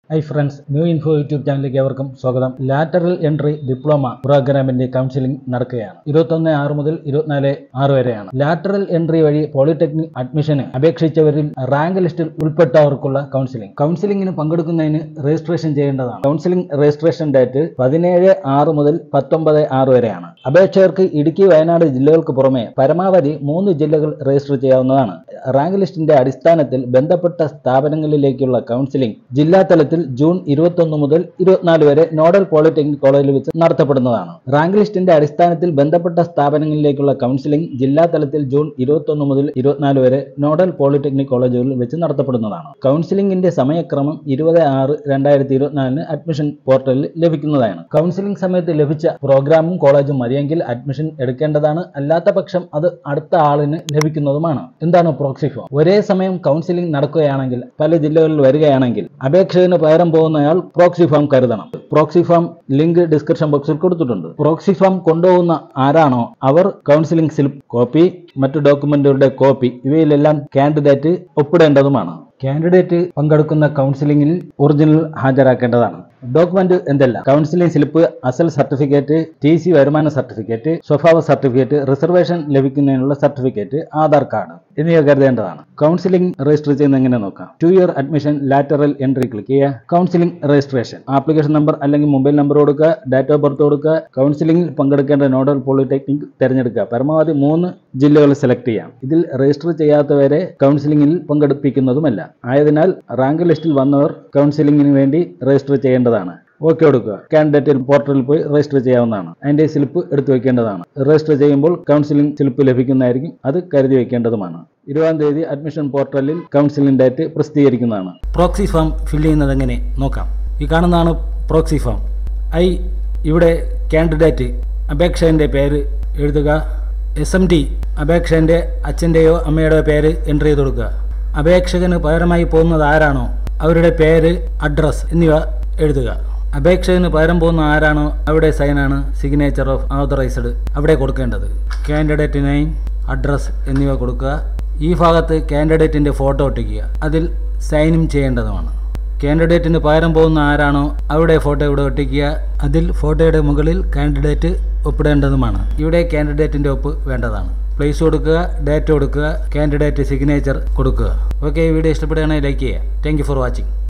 high friends new info YouTube ചാനലിലേക്ക് അവർക്കും സ്വാഗതം ലാറ്ററൽ എൻട്രി ഡിപ്ലോമ പ്രോഗ്രാമിന്റെ കൗൺസിലിംഗ് നടക്കുകയാണ് ഇരുപത്തൊന്ന് ആറ് മുതൽ ഇരുപത്തിനാല് ആറ് വരെയാണ് ലാറ്ററൽ എൻട്രി വഴി പോളിടെക്നിക് അഡ്മിഷന് അപേക്ഷിച്ചവരിൽ റാങ്ക് ലിസ്റ്റിൽ ഉൾപ്പെട്ടവർക്കുള്ള കൗൺസിലിംഗ് കൗൺസിലിംഗിന് പങ്കെടുക്കുന്നതിന് രജിസ്ട്രേഷൻ ചെയ്യേണ്ടതാണ് കൗൺസിലിംഗ് രജിസ്ട്രേഷൻ ഡേറ്റ് പതിനേഴ് ആറ് മുതൽ പത്തൊമ്പത് ആറ് വരെയാണ് അപേക്ഷകർക്ക് ഇടുക്കി വയനാട് ജില്ലകൾക്ക് പുറമെ പരമാവധി മൂന്ന് ജില്ലകൾ രജിസ്റ്റർ ചെയ്യാവുന്നതാണ് റാങ്ക് ലിസ്റ്റിന്റെ അടിസ്ഥാനത്തിൽ ബന്ധപ്പെട്ട സ്ഥാപനങ്ങളിലേക്കുള്ള കൗൺസിലിംഗ് ജില്ലാ തലത്തിൽ ജൂൺ ഇരുപത്തൊന്ന് മുതൽ ഇരുപത്തിനാല് വരെ നോഡൽ പോളിടെക്നിക് കോളേജിൽ വെച്ച് നടത്തപ്പെടുന്നതാണ് റാങ്ക് ലിസ്റ്റിന്റെ അടിസ്ഥാനത്തിൽ ബന്ധപ്പെട്ട സ്ഥാപനങ്ങളിലേക്കുള്ള കൗൺസിലിംഗ് ജില്ലാ തലത്തിൽ ജൂൺ ഇരുപത്തൊന്ന് മുതൽ ഇരുപത്തിനാല് വരെ നോഡൽ പോളിടെക്നിക് കോളേജുകളിൽ വെച്ച് നടത്തപ്പെടുന്നതാണ് കൗൺസിലിംഗിന്റെ സമയക്രമം ഇരുപത് ആറ് രണ്ടായിരത്തി ഇരുപത്തിനാലിന് അഡ്മിഷൻ പോർട്ടലിൽ ലഭിക്കുന്നതാണ് കൗൺസിലിംഗ് സമയത്ത് ലഭിച്ച പ്രോഗ്രാമും കോളേജും മതിയെങ്കിൽ അഡ്മിഷൻ എടുക്കേണ്ടതാണ് അല്ലാത്ത പക്ഷം അത് അടുത്ത ആളിന് ലഭിക്കുന്നതുമാണ് എന്താണ് പ്രോക്സി ഫോം ഒരേ സമയം കൗൺസിലിംഗ് നടക്കുകയാണെങ്കിൽ പല ജില്ലകളിൽ വരികയാണെങ്കിൽ അപേക്ഷകന് പകരം പോകുന്നയാൾ പ്രോക്സി ഫോം കരുതണം പ്രോക്സി ഫോം ലിങ്ക് ഡിസ്ക്രിപ്ഷൻ ബോക്സിൽ കൊടുത്തിട്ടുണ്ട് പ്രോക്സി ഫോം കൊണ്ടുപോകുന്ന ആരാണോ അവർ കൗൺസിലിംഗ് സ്ലിപ്പ് കോപ്പി മറ്റു ഡോക്യുമെന്റുകളുടെ കോപ്പി ഇവയിലെല്ലാം കാൻഡിഡേറ്റ് ഒപ്പിടേണ്ടതുമാണ് കാൻഡിഡേറ്റ് പങ്കെടുക്കുന്ന കൗൺസിലിംഗിൽ ഒറിജിനൽ ഹാജരാക്കേണ്ടതാണ് ഡോക്യുമെന്റ് എന്തെല്ലാം കൗൺസിലിംഗ് സ്ലിപ്പ് അസൽ സർട്ടിഫിക്കറ്റ് ടി സി വരുമാന സർട്ടിഫിക്കറ്റ് സ്വഭാവ സർട്ടിഫിക്കറ്റ് റിസർവേഷൻ ലഭിക്കുന്നതിനുള്ള സർട്ടിഫിക്കറ്റ് ആധാർ കാർഡ് എന്നിവ കരുതേണ്ടതാണ് കൗൺസിലിംഗ് രജിസ്റ്റർ ചെയ്യുന്ന എങ്ങനെ നോക്കാം two year admission lateral entry click ചെയ്യുക കൗൺസിലിംഗ് രജിസ്ട്രേഷൻ ആപ്ലിക്കേഷൻ നമ്പർ അല്ലെങ്കിൽ മൊബൈൽ നമ്പർ കൊടുക്കുക ഡേറ്റ് ഓഫ് ബർത്ത് കൊടുക്കുക കൗൺസിലിംഗിൽ പങ്കെടുക്കേണ്ട നോഡൽ പോളിടെക്നിക് തിരഞ്ഞെടുക്കുക പരമാവധി മൂന്ന് ജില്ലകൾ സെലക്ട് ചെയ്യാം ഇതിൽ രജിസ്റ്റർ ചെയ്യാത്തവരെ കൗൺസിലിംഗിൽ പങ്കെടുപ്പിക്കുന്നതുമല്ല ആയതിനാൽ റാങ്ക് ലിസ്റ്റിൽ വന്നവർ കൗൺസിലിംഗിന് വേണ്ടി രജിസ്റ്റർ ചെയ്യേണ്ടതാണ് ഓക്കെ കൊടുക്കുക കാൻഡിഡേറ്റ് പോർട്ടലിൽ പോയി രജിസ്റ്റർ ചെയ്യാവുന്നതാണ് അതിന്റെ സ്ലിപ്പ് എടുത്തു വെക്കേണ്ടതാണ് രജിസ്റ്റർ ചെയ്യുമ്പോൾ കൗൺസിലിംഗ് സ്ലിപ്പ് ലഭിക്കുന്നതായിരിക്കും അത് കരുതി വെക്കേണ്ടതുമാണ് ഇരുപതാം തീയതി അഡ്മിഷൻ പോർട്ടലിൽ കൗൺസിലിംഗ് ഡേറ്റ് പ്രസിദ്ധീകരിക്കുന്നതാണ് പ്രോക്സി ഫോം ഫില്ല് ചെയ്യുന്നത് എങ്ങനെ നോക്കാം ഈ കാണുന്നതാണ് പ്രോക്സി ഫോം ഐ ഇവിടെ കാൻഡിഡേറ്റ് അപേക്ഷകന്റെ പേര് എഴുതുക എസ് എം ടി അപേക്ഷകന്റെ അച്ഛൻ്റെയോ അമ്മയുടെയോ പേര് എൻ്റർ ചെയ്ത് കൊടുക്കുക അപേക്ഷകന് പകരമായി പോകുന്നത് ആരാണോ അവരുടെ പേര് അഡ്രസ് എന്നിവ എഴുതുക അപേക്ഷകന് പകരം പോകുന്ന ആരാണോ അവിടെ സൈനാണ് സിഗ്നേച്ചർ ഓഫ് ഓതറൈസ്ഡ് അവിടെ കൊടുക്കേണ്ടത് കാൻഡിഡേറ്റ് നെയിം അഡ്രസ് എന്നിവ കൊടുക്കുക ഈ ഭാഗത്ത് കാൻഡിഡേറ്റിന്റെ ഫോട്ടോ ഒട്ടിക്കുക അതിൽ സൈനും ചെയ്യേണ്ടതുമാണ് കാൻഡിഡേറ്റിന് പകരം പോകുന്ന ആരാണോ അവിടെ ഫോട്ടോ ഇവിടെ ഒട്ടിക്കുക അതിൽ ഫോട്ടോയുടെ മുകളിൽ കാൻഡിഡേറ്റ് ഒപ്പിടേണ്ടതുമാണ് ഇവിടെ കാൻഡിഡേറ്റിന്റെ ഒപ്പ് വേണ്ടതാണ് പ്ലേസ് കൊടുക്കുക ഡേറ്റ് കൊടുക്കുക കാൻഡിഡേറ്റ് സിഗ്നേച്ചർ കൊടുക്കുക ഓക്കെ ഈ വീഡിയോ ഇഷ്ടപ്പെടുകയാണെങ്കിൽ ലൈക്ക് ചെയ്യുക താങ്ക് ഫോർ വാച്ചിങ്